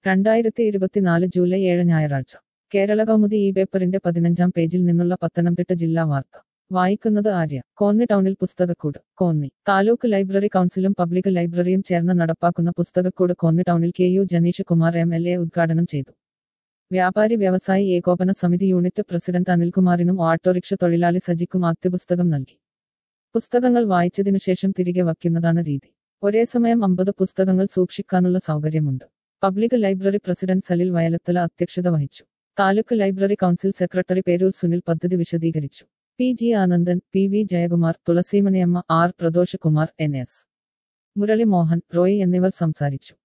രണ്ടായിരത്തി ഇരുപത്തിനാല് ജൂലൈ ഏഴ് ഞായറാഴ്ച കേരള കൗമുദി ഈ പേപ്പറിന്റെ പതിനഞ്ചാം പേജിൽ നിന്നുള്ള പത്തനംതിട്ട ജില്ലാ വാർത്ത വായിക്കുന്നത് ആര്യ കോന്നി ടൗണിൽ പുസ്തകക്കൂട് കോന്നി താലൂക്ക് ലൈബ്രറി കൗൺസിലും പബ്ലിക് ലൈബ്രറിയും ചേർന്ന് നടപ്പാക്കുന്ന പുസ്തകക്കൂട് കോന്നി ടൗണിൽ K U Janeesh Kumar M L A ഉദ്ഘാടനം ചെയ്തു വ്യാപാരി വ്യവസായി ഏകോപന സമിതി യൂണിറ്റ് പ്രസിഡന്റ് അനിൽകുമാറിനും ഓട്ടോറിക്ഷ തൊഴിലാളി സജിക്കും ആദ്യപുസ്തകം നൽകി പുസ്തകങ്ങൾ വായിച്ചതിനു ശേഷം തിരികെ വയ്ക്കുന്നതാണ് രീതി ഒരേ സമയം അമ്പത് പുസ്തകങ്ങൾ സൂക്ഷിക്കാനുള്ള സൗകര്യമുണ്ട് public library president Salil Vayalathala അധ്യക്ഷത വഹിച്ചു taluk library council secretary Perur Sunil പദ്ധതി വിശദീകരിച്ചു P G Anandan P V Jayakumar Thulaseemaniyamma R Pradosh Kumar N S Murali Mohan Roy എന്നിവർ സംസാരിച്ചു